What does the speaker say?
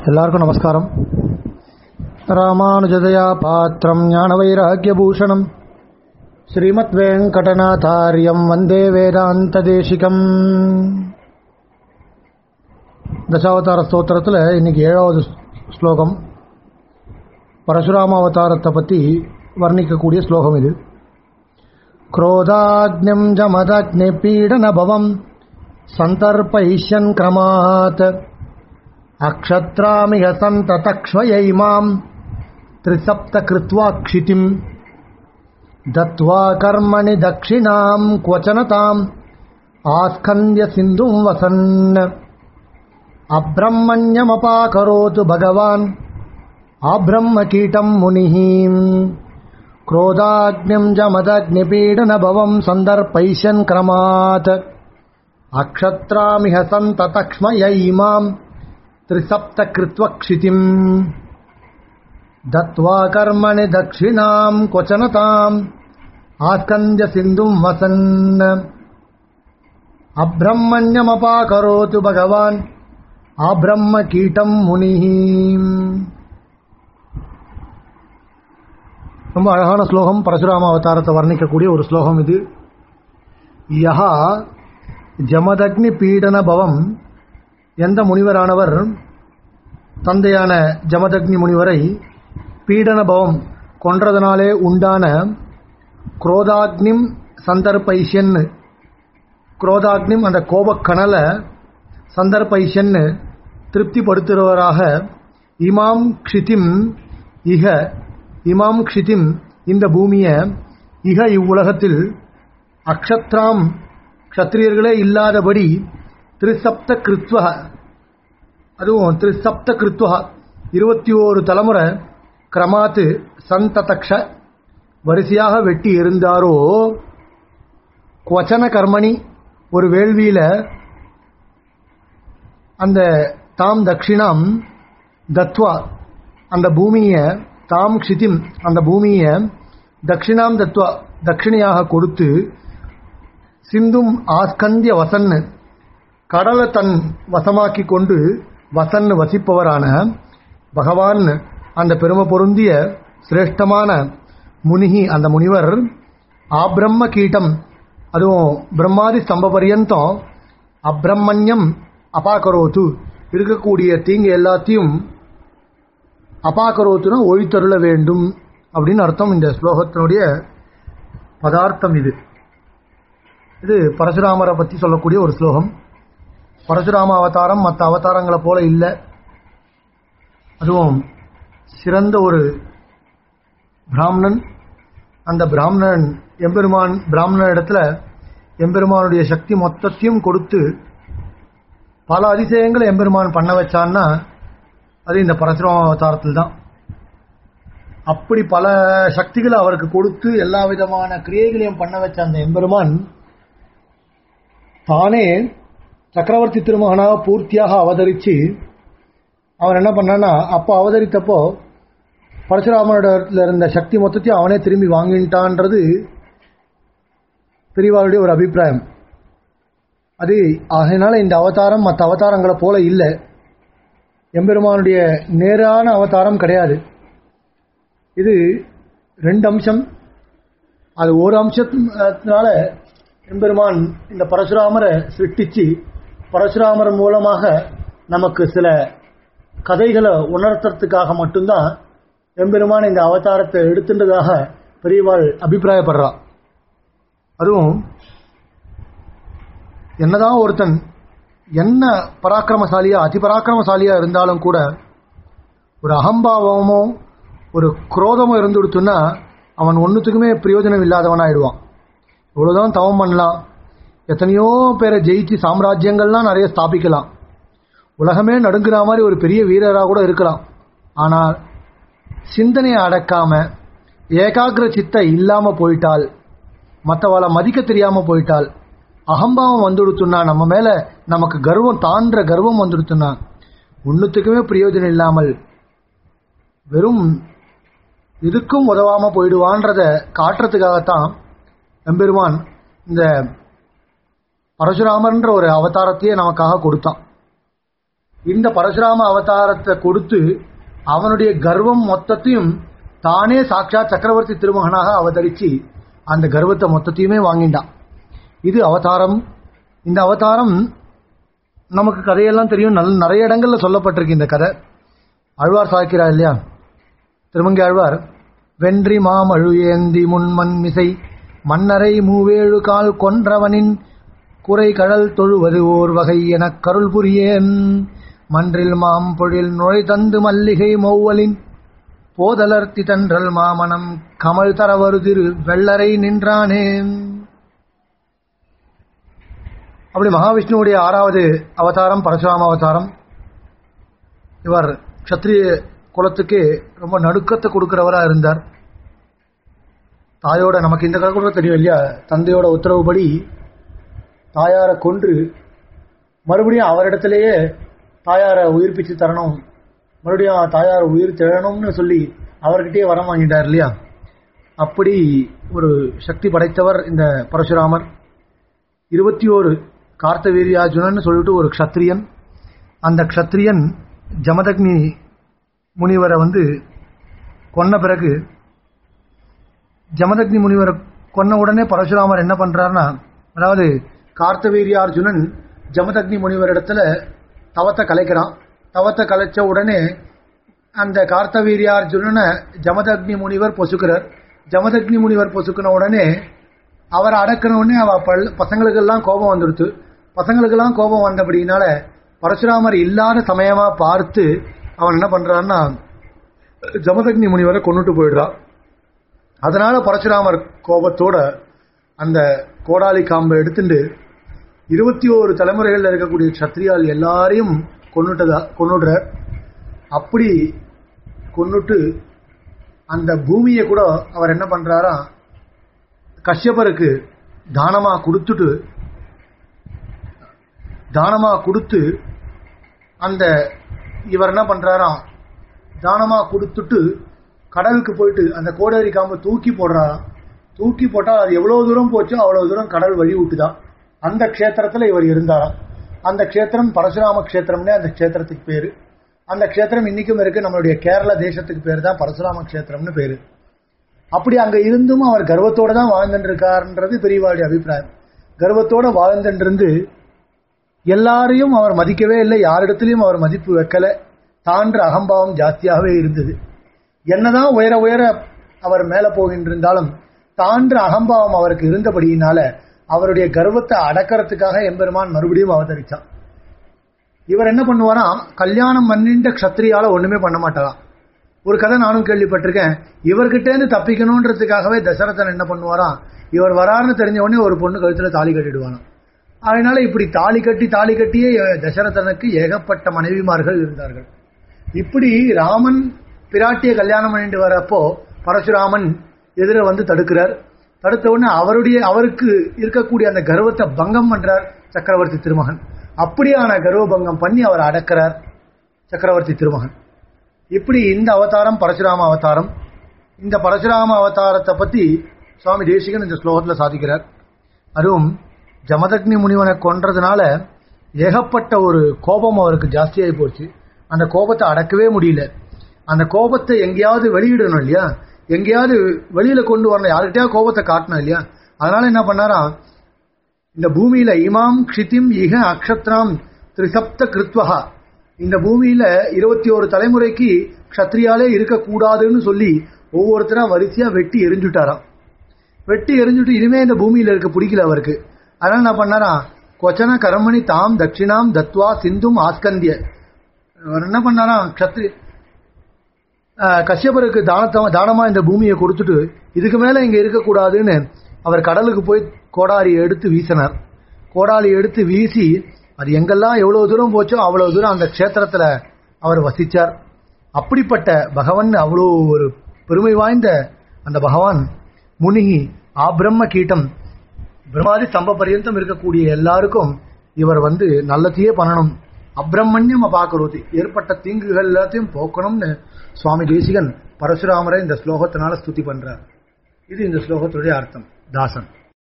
எல்லாருக்கும் நமஸ்காரம் ராமானுஜதயா பாத்திரம் ஞானவைராக்கியபூஷணம் ஸ்ரீமத் வெங்கடநாதாரியம் வந்தே வேதாந்ததேசிகம் தசாவதார ஸ்தோத்திரத்தில் இன்னைக்கு ஏழாவது ஸ்லோகம் பரசுராம அவதாரத்தை பற்றி வர்ணிக்கக்கூடிய ஸ்லோகம் இது क्रोधाग्निम् जमदग्निपीडनभवम् सन्तर्पयिष्यन् क्रमात् अक्षत्रामिह सन्ततक्ष्वयैमाम् त्रिसप्तकृत्वा क्षितिम् दत्त्वा कर्मणि दक्षिणाम् क्वचन ताम् आस्कन्द्य सिन्धुम् वसन् अब्रह्मण्यमपाकरोतु भगवान् आब्रह्मकीटम् मुनिः क्रोधाग्निम् जमदग्निपीडनभवम् सन्दर्पयिष्यन् क्रमात् अक्षत्रामिह सन्ततक्ष्मयैमाम् त्रिसप्तकृत्वक्षितिम् दत्त्वा कर्मणि दक्षिणाम् क्वचन ताम् आस्कन्द्य सिन्धुम् वसन् अब्रह्मण्यमपाकरोतु भगवान् आब्रह्मकीटम् मुनिः ரொம்ப அழகான ஸ்லோகம் பரசுராம அவதாரத்தை வர்ணிக்கக்கூடிய ஒரு ஸ்லோகம் இது யஹா ஜமதக்னி பீடன பவம் எந்த முனிவரானவர் தந்தையான ஜமதக்னி முனிவரை பீடன பவம் கொன்றதனாலே உண்டான குரோதாக்னிம் சந்தர்பைஷன் குரோதாக்னிம் அந்த கோபக்கணலை சந்தர்பைஷன் திருப்திப்படுத்துகிறவராக இமாம் க்ஷிதிம் இக இமாம் க்ஷிதிம் இந்த பூமியை இக இவ்வுலகத்தில் அக்ஷத்ராம் க்ஷத்ரியர்களே இல்லாதபடி திரிசப்த கிருத்வ அதுவும் திரிசப்த கிருத்வ இருபத்தி ஓரு தலைமுறை கிரமாத்து சந்ததக்ஷ வரிசையாக வெட்டி இருந்தாரோ குவச்சன கர்மணி ஒரு வேள்வியில் அந்த தாம் தட்சிணாம் தத்வா அந்த பூமியை தாம் க்ஷிதிம் அந்த பூமியை தட்சிணாம் தத்துவ தட்சிணையாக கொடுத்து சிந்தும் ஆஸ்கந்திய வசன் கடலை தன் வசமாக்கி கொண்டு வசன் வசிப்பவரான பகவான் அந்த பெருமை பொருந்திய சிரேஷ்டமான முனிகி அந்த முனிவர் ஆப்ரம்ம கீட்டம் அதுவும் பிரம்மாதி ஸ்தம்ப பரியந்தம் அப்ரம்மண்யம் அபாகரோத்து இருக்கக்கூடிய தீங்கு எல்லாத்தையும் அபாகரோத்துனா ஒழித்தருள வேண்டும் அப்படின்னு அர்த்தம் இந்த ஸ்லோகத்தினுடைய பதார்த்தம் இது இது பரசுராமரை பற்றி சொல்லக்கூடிய ஒரு ஸ்லோகம் பரசுராம அவதாரம் மற்ற அவதாரங்களை போல இல்லை அதுவும் சிறந்த ஒரு பிராமணன் அந்த பிராமணன் எம்பெருமான் பிராமண இடத்துல எம்பெருமானுடைய சக்தி மொத்தத்தையும் கொடுத்து பல அதிசயங்களை எம்பெருமான் பண்ண வச்சான்னா அது இந்த பரசுராம அவதாரத்தில் தான் அப்படி பல சக்திகளை அவருக்கு கொடுத்து எல்லா விதமான கிரியைகளையும் பண்ண வச்ச அந்த எம்பெருமான் தானே சக்கரவர்த்தி திருமகனாக பூர்த்தியாக அவதரித்து அவன் என்ன பண்ணான்னா அப்போ அவதரித்தப்போ பரசுராமனிடத்தில் இருந்த சக்தி மொத்தத்தையும் அவனே திரும்பி வாங்கிட்டான்றது பெரியவாளுடைய ஒரு அபிப்பிராயம் அது ஆகையினால இந்த அவதாரம் மற்ற அவதாரங்களை போல இல்லை எம்பெருமானுடைய நேரான அவதாரம் கிடையாது இது ரெண்டு அம்சம் அது ஒரு அம்சத்தினால எம்பெருமான் இந்த பரசுராமரை சிருஷ்டிச்சு பரசுராமர் மூலமாக நமக்கு சில கதைகளை உணர்த்துறதுக்காக மட்டும்தான் எம்பெருமான் இந்த அவதாரத்தை எடுத்துட்டதாக பெரியவாள் அபிப்பிராயப்படுறா அதுவும் என்னதான் ஒருத்தன் என்ன பராக்கிரமசாலியா அதிபராக்கிரமசாலியா இருந்தாலும் கூட ஒரு அகம்பாவமோ ஒரு குரோதமோ இருந்துடுத்துன்னா அவன் ஒன்றுத்துக்குமே பிரயோஜனம் இல்லாதவன் ஆயிடுவான் இவ்வளோதான் தவம் பண்ணலாம் எத்தனையோ பேரை ஜெயிச்சு சாம்ராஜ்யங்கள்லாம் நிறைய ஸ்தாபிக்கலாம் உலகமே நடுங்குற மாதிரி ஒரு பெரிய வீரராக கூட இருக்கலாம் ஆனால் சிந்தனையை அடக்காம ஏகாகிர சித்த இல்லாம போயிட்டால் மற்றவளை மதிக்க தெரியாம போயிட்டால் அகம்பாவம் வந்துடுத்துனா நம்ம மேல நமக்கு கர்வம் தான்ற கர்வம் வந்துடுத்துனா ஒன்றுத்துக்குமே பிரயோஜனம் இல்லாமல் வெறும் இதுக்கும் உதவாம போயிடுவான்றத காட்டுறதுக்காகத்தான் எம்பெருமான் இந்த பரசுராமர்ன்ற ஒரு அவதாரத்தையே நமக்காக கொடுத்தான் இந்த பரசுராம அவதாரத்தை கொடுத்து அவனுடைய கர்வம் மொத்தத்தையும் தானே சாட்சாத் சக்கரவர்த்தி திருமகனாக அவதரிச்சு அந்த கர்வத்தை மொத்தத்தையுமே வாங்கிண்டான் இது அவதாரம் இந்த அவதாரம் நமக்கு கதையெல்லாம் தெரியும் நல்ல நிறைய இடங்கள்ல சொல்லப்பட்டிருக்கு இந்த கதை ஆழ்வார் சாய்க்கிறா இல்லையா திருமங்கை ஆழ்வார் வென்றி மாமழு ஏந்தி முன்மன் மிசை மன்னரை மூவேழு கால் கொன்றவனின் குறை கடல் தொழுவது ஓர் வகை எனக் கருள் புரியேன் மன்றில் மாம் பொழில் நுழை தந்து மல்லிகை மௌவலின் போதலர்த்தி தன்றல் மாமனம் கமல் தரவரு திரு வெள்ளரை நின்றானே அப்படி மகாவிஷ்ணுவுடைய ஆறாவது அவதாரம் பரசுராம அவதாரம் இவர் க்ஷத்ரிய குலத்துக்கு ரொம்ப நடுக்கத்தை கொடுக்கிறவரா இருந்தார் தாயோட நமக்கு இந்த கதை கூட தெரியும் இல்லையா தந்தையோட உத்தரவுப்படி தாயாரை கொன்று மறுபடியும் அவரிடத்திலேயே தாயாரை உயிர்ப்பிச்சு தரணும் மறுபடியும் தாயாரை உயிர் திழணும்னு சொல்லி அவர்கிட்டயே வரம் வாங்கிட்டார் இல்லையா அப்படி ஒரு சக்தி படைத்தவர் இந்த பரசுராமர் இருபத்தி ஓரு கார்த்தவீரியார்ஜுனன் சொல்லிட்டு ஒரு க்ஷத்ரியன் அந்த க்ஷத்ரியன் ஜமதக்னி முனிவரை வந்து கொன்ன பிறகு ஜமதக்னி முனிவரை கொன்ன உடனே பரசுராமர் என்ன பண்றாருன்னா அதாவது கார்த்தவீரியார்ஜுனன் ஜமதக்னி முனிவரிடத்துல தவத்தை கலைக்கிறான் தவத்தை கலைச்ச உடனே அந்த கார்த்தவீரியார்ஜுனனை ஜமதக்னி முனிவர் பொசுக்கிறார் ஜமதக்னி முனிவர் பொசுக்கின உடனே அவரை அடக்கின உடனே அவ பல் பசங்களுக்கெல்லாம் கோபம் வந்துடுத்து பசங்களுக்கெல்லாம் கோபம் வந்தபடினால பரசுராமர் இல்லாத சமயமா பார்த்து அவன் என்ன பண்றான்னா ஜமதக்னி முனிவரை கொண்டுட்டு போயிடுறான் அதனால பரசுராமர் கோபத்தோட அந்த கோடாலி காம்பை எடுத்துட்டு இருபத்தி ஓரு தலைமுறைகளில் இருக்கக்கூடிய சத்திரியால் எல்லாரையும் கொன்னுட்டதா கொன்னுடுறார் அப்படி கொன்னுட்டு அந்த பூமியை கூட அவர் என்ன பண்றாரா கஷ்யபருக்கு தானமா கொடுத்துட்டு தானமா கொடுத்து அந்த இவர் என்ன பண்றாராம் தானமா கொடுத்துட்டு கடலுக்கு போயிட்டு அந்த கோடேரி காம்பை தூக்கி போடுறாராம் தூக்கி போட்டால் அது எவ்வளவு தூரம் போச்சோ அவ்வளவு தூரம் கடல் வழி விட்டுதான் அந்த க்ஷேத்திரத்துல இவர் இருந்தாராம் அந்த க்ஷேத்திரம் பரசுராம க்ஷேத்திரம்னே அந்த க்ஷேத்திரத்துக்கு பேரு அந்த க்ஷேத்திரம் இன்னைக்கும் இருக்கு நம்மளுடைய கேரள தேசத்துக்கு பேர் தான் பரசுராம க்ஷேத்திரம்னு பேரு அப்படி அங்க இருந்தும் அவர் கர்வத்தோட தான் வாழ்ந்துட்டு இருக்காருன்றது பெரியவாளுடைய அபிப்பிராயம் கர்வத்தோட வாழ்ந்துட்டு இருந்து எல்லாரையும் அவர் மதிக்கவே இல்லை யாரிடத்திலையும் அவர் மதிப்பு வைக்கல தான்ற அகம்பாவம் ஜாஸ்தியாகவே இருந்தது என்னதான் உயர உயர அவர் மேல போகின்றிருந்தாலும் தான்ற அகம்பாவம் அவருக்கு இருந்தபடியினால அவருடைய கர்வத்தை அடக்கிறதுக்காக எம்பெருமான் மறுபடியும் அவதரிச்சான் இவர் என்ன பண்ணுவாராம் கல்யாணம் பண்ணின்ற க்ஷத்ரியால ஒண்ணுமே பண்ண மாட்டாராம் ஒரு கதை நானும் கேள்விப்பட்டிருக்கேன் இவர்கிட்ட இருந்து தப்பிக்கணுன்றதுக்காகவே தசரதன் என்ன பண்ணுவாராம் இவர் வராருன்னு தெரிஞ்ச உடனே ஒரு பொண்ணு கழுத்துல தாலி கட்டிடுவானாம் அதனால இப்படி தாலி கட்டி தாலி கட்டியே தசரதனுக்கு ஏகப்பட்ட மனைவிமார்கள் இருந்தார்கள் இப்படி ராமன் பிராட்டிய கல்யாணம் பண்ணிட்டு வரப்போ பரசுராமன் எதிர வந்து தடுக்கிறார் தடுத்த உடனே அவருடைய அவருக்கு இருக்கக்கூடிய அந்த கர்வத்தை பங்கம் பண்றார் சக்கரவர்த்தி திருமகன் அப்படியான கர்வ பங்கம் பண்ணி அவர் அடக்கிறார் சக்கரவர்த்தி திருமகன் இப்படி இந்த அவதாரம் பரசுராம அவதாரம் இந்த பரசுராம அவதாரத்தை பத்தி சுவாமி தேசிகன் இந்த ஸ்லோகத்துல சாதிக்கிறார் அதுவும் ஜமதக்னி முனிவனை கொன்றதுனால ஏகப்பட்ட ஒரு கோபம் அவருக்கு ஜாஸ்தியாகி போச்சு அந்த கோபத்தை அடக்கவே முடியல அந்த கோபத்தை எங்கேயாவது வெளியிடணும் இல்லையா எங்கேயாவது வெளியில கொண்டு வரணும் யார்கிட்டயாவது கோபத்தை காட்டணும் இல்லையா அதனால என்ன பண்ணாராம் இந்த பூமியில இமாம் க்ஷிதிம் இக அக்ஷத்ராம் திரிசப்த கிருத்வகா இந்த பூமியில இருபத்தி ஒரு தலைமுறைக்கு க்ஷத்ரியாலே இருக்கக்கூடாதுன்னு சொல்லி ஒவ்வொருத்தரா வரிசையா வெட்டி எரிஞ்சுட்டாராம் வெட்டி எரிஞ்சுட்டு இனிமே இந்த பூமியில இருக்க பிடிக்கல அவருக்கு அதனால என்ன பண்ணாரா கொச்சன கர்மணி தாம் தட்சிணாம் தத்வா சிந்தும் ஆஸ்கந்திய அவர் என்ன பண்ணாராம் க்ஷத்ரி ஆஹ் கஷ்யபருக்கு தானத்தை தானமா இந்த பூமியை கொடுத்துட்டு இதுக்கு மேல இங்க இருக்கக்கூடாதுன்னு அவர் கடலுக்கு போய் கோடாரி எடுத்து வீசினார் கோடாரி எடுத்து வீசி அது எங்கெல்லாம் எவ்வளவு தூரம் போச்சோ அவ்வளவு தூரம் அந்த க்ஷேத்திரத்துல அவர் வசிச்சார் அப்படிப்பட்ட பகவான் அவ்வளோ ஒரு பெருமை வாய்ந்த அந்த பகவான் முனிகி ஆபிரம்ம கீட்டம் பிரம்மாதி ஸ்தம்ப பரியந்தம் இருக்கக்கூடிய எல்லாருக்கும் இவர் வந்து நல்லதையே பண்ணணும் அப்பிரமணியம் அபாக்கரோதி ஏற்பட்ட தீங்குகள் எல்லாத்தையும் போக்கணும்னு சுவாமி தேசிகன் பரசுராமரை இந்த ஸ்லோகத்தினால ஸ்துதி பண்றார் இது இந்த ஸ்லோகத்துடைய அர்த்தம் தாசன்